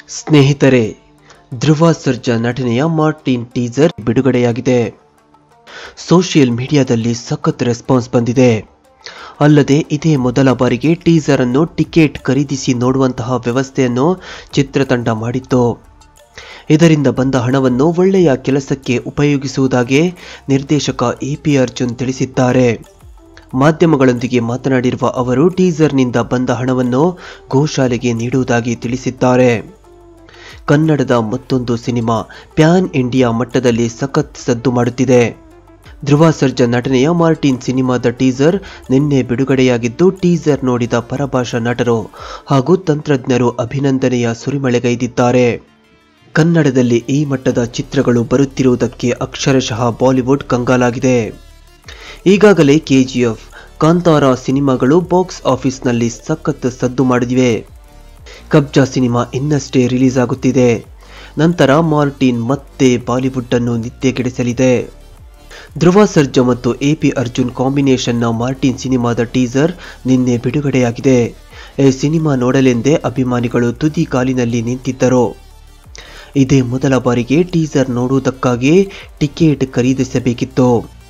ಸ್ನೇಹಿತರೆ ಧ್ರುವ ಸರ್ಜಾ ನಟನೆಯ Martin teaser ಬಿಡುಗಡೆಯಾಗಿದೆ ಸೋಷಿಯಲ್ ಮೀಡಿಯಾದಲ್ಲಿ ಸಖತ್ ರೆಸ್ಪಾನ್ಸ್ ಬಂದಿದೆ ಅಲ್ಲದೆ ಇದೇ ಮೊದಲ ಬಾರಿಗೆ ಟೀಸರ್ ಅನ್ನು ಟಿಕೆಟ್ ಖರೀದಿಸಿ ನೋಡುವಂತಹ ವ್ಯವಸ್ಥೆಯನ್ನು ಚಿತ್ರತಂಡ ಮಾಡಿತ್ತು ಇದರಿಂದ ಬಂದ ಹಣವನ್ನು ಒಳ್ಳೆಯ ಕೆಲಸಕ್ಕೆ ಉಪಯೋಗಿಸುವುದಾಗಿ ನಿರ್ದೇಶಕ ಎ ಪಿ ಅರ್ಜುನ್ ತಿಳಿಸಿದ್ದಾರೆ ಮಾಧ್ಯಮಗಳೊಂದಿಗೆ ಮಾತನಾಡಿರುವ ಅವರು ಟೀಸರ್ನಿಂದ ಬಂದ ಹಣವನ್ನು ಗೋಶಾಲೆಗೆ ನೀಡುವುದಾಗಿ ತಿಳಿಸಿದ್ದಾರೆ ಕನ್ನಡದ ಮತ್ತೊಂದು ಸಿನಿಮಾ ಪ್ಯಾನ್ ಇಂಡಿಯಾ ಮಟ್ಟದಲ್ಲಿ ಸಖತ್ ಸದ್ದು ಮಾಡುತ್ತಿದೆ ಧ್ರುವ ಸರ್ಜಾ ನಟನೆಯ ಮಾರ್ಟಿನ್ ಸಿನಿಮಾದ ಟೀಸರ್ ನಿನ್ನೆ ಬಿಡುಗಡೆಯಾಗಿದ್ದು ಟೀಸರ್ ನೋಡಿದ ಪರಭಾಷಾ ನಟರು ಹಾಗೂ ತಂತ್ರಜ್ಞರು ಅಭಿನಂದನೆಯ ಸುರಿಮಳೆಗೈದಿದ್ದಾರೆ ಕನ್ನಡದಲ್ಲಿ ಈ ಮಟ್ಟದ ಚಿತ್ರಗಳು ಬರುತ್ತಿರುವುದಕ್ಕೆ ಅಕ್ಷರಶಃ ಬಾಲಿವುಡ್ ಕಂಗಾಲಾಗಿದೆ ಈಗಾಗಲೇ ಕೆಜಿಎಫ್ ಕಾಂತಾರ ಸಿನಿಮಾಗಳು ಬಾಕ್ಸ್ ಆಫೀಸ್ನಲ್ಲಿ ಸಖತ್ ಸದ್ದು ಮಾಡಿದಿವೆ ಕಬ್ಜಾ ಸಿನಿಮಾ ಇನ್ನಷ್ಟೇ ರಿಲೀಸ್ ಆಗುತ್ತಿದೆ ನಂತರ ಮಾರ್ಟಿನ್ ಮತ್ತೆ ಬಾಲಿವುಡ್ ಅನ್ನು ನಿದ್ದೆಗೆಡಿಸಲಿದೆ ಧ್ರುವ ಸರ್ಜಾ ಮತ್ತು ಎಪಿ ಅರ್ಜುನ್ ಕಾಂಬಿನೇಷನ್ನ ಮಾರ್ಟಿನ್ ಸಿನಿಮಾದ ಟೀಸರ್ ನಿನ್ನೆ ಬಿಡುಗಡೆಯಾಗಿದೆ ಈ ಸಿನಿಮಾ ನೋಡಲೆಂದೇ ಅಭಿಮಾನಿಗಳು ತುದಿ ಕಾಲಿನಲ್ಲಿ ನಿಂತಿದ್ದರು ಇದೇ ಮೊದಲ ಬಾರಿಗೆ ಟೀಸರ್ ನೋಡುವುದಕ್ಕಾಗಿ ಟಿಕೆಟ್ ಖರೀದಿಸಬೇಕಿತ್ತು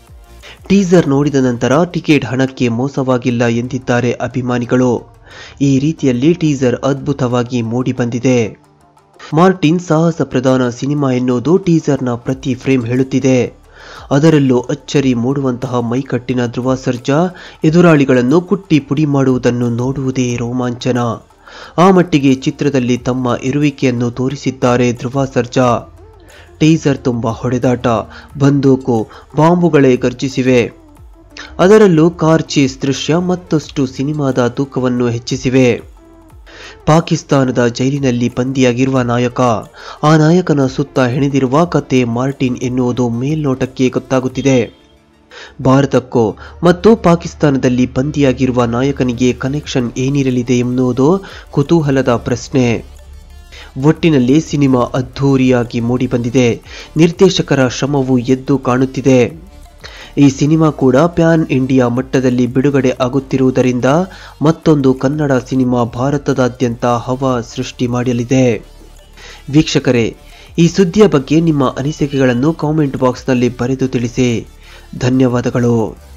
ಟೀಸರ್ ನೋಡಿದ ನಂತರ ಟಿಕೆಟ್ ಹಣಕ್ಕೆ ಮೋಸವಾಗಿಲ್ಲ ಎಂದಿದ್ದಾರೆ ಅಭಿಮಾನಿಗಳು ಈ ರೀತಿಯಲ್ಲಿ ಟೀಸರ್ ಅದ್ಭುತವಾಗಿ ಮೂಡಿಬಂದಿದೆ ಮಾರ್ಟಿನ್ ಸಾಹಸ ಪ್ರಧಾನ ಸಿನಿಮಾ ಎನ್ನುವುದು ಟೀಸರ್ನ ಪ್ರತಿ ಫ್ರೇಮ್ ಹೇಳುತ್ತಿದೆ ಅದರಲ್ಲೂ ಅಚ್ಚರಿ ಮೂಡುವಂತಹ ಮೈಕಟ್ಟಿನ ಧ್ರುವ ಸರ್ಜಾ ಎದುರಾಳಿಗಳನ್ನು ಕುಟ್ಟಿ ಪುಡಿ ಮಾಡುವುದನ್ನು ನೋಡುವುದೇ ರೋಮಾಂಚನ ಆ ಮಟ್ಟಿಗೆ ಚಿತ್ರದಲ್ಲಿ ತಮ್ಮ ಇರುವಿಕೆಯನ್ನು ತೋರಿಸಿದ್ದಾರೆ ಧ್ರುವ ಸರ್ಜಾ ಟೀಸರ್ ತುಂಬ ಹೊಡೆದಾಟ ಬಂದೂಕು ಬಾಂಬುಗಳೇ ಗರ್ಜಿಸಿವೆ ಅದರಲ್ಲೂ ಕಾರ್ ಚೇಸ್ ದೃಶ್ಯ ಮತ್ತಷ್ಟು ಸಿನಿಮಾದ ತೂಕವನ್ನು ಹೆಚ್ಚಿಸಿವೆ ಪಾಕಿಸ್ತಾನದ ಜೈಲಿನಲ್ಲಿ ಬಂದಿಯಾಗಿರುವ ನಾಯಕ ಆ ನಾಯಕನ ಸುತ್ತ ಹೆಣೆದಿರುವ ಕತೆ ಮಾರ್ಟಿನ್ ಎನ್ನುವುದು ಮೇಲ್ನೋಟಕ್ಕೆ ಗೊತ್ತಾಗುತ್ತಿದೆ ಭಾರತಕ್ಕೂ ಮತ್ತು ಪಾಕಿಸ್ತಾನದಲ್ಲಿ ಬಂದಿಯಾಗಿರುವ ನಾಯಕನಿಗೆ ಕನೆಕ್ಷನ್ ಏನಿರಲಿದೆ ಎನ್ನುವುದು ಕುತೂಹಲದ ಪ್ರಶ್ನೆ ಒಟ್ಟಿನಲ್ಲಿ ಸಿನಿಮಾ ಅದ್ಧೂರಿಯಾಗಿ ಮೂಡಿಬಂದಿದೆ ನಿರ್ದೇಶಕರ ಶ್ರಮವು ಎದ್ದು ಕಾಣುತ್ತಿದೆ ಈ ಸಿನಿಮಾ ಕೂಡ ಪ್ಯಾನ್ ಇಂಡಿಯಾ ಮಟ್ಟದಲ್ಲಿ ಬಿಡುಗಡೆ ಆಗುತ್ತಿರುವುದರಿಂದ ಮತ್ತೊಂದು ಕನ್ನಡ ಸಿನಿಮಾ ಭಾರತದಾದ್ಯಂತ ಹವಾ ಸೃಷ್ಟಿ ಮಾಡಲಿದೆ ವೀಕ್ಷಕರೇ ಈ ಸುದ್ದಿಯ ಬಗ್ಗೆ ನಿಮ್ಮ ಅನಿಸಿಕೆಗಳನ್ನು ಕಾಮೆಂಟ್ ಬಾಕ್ಸ್ನಲ್ಲಿ ಬರೆದು ತಿಳಿಸಿ ಧನ್ಯವಾದಗಳು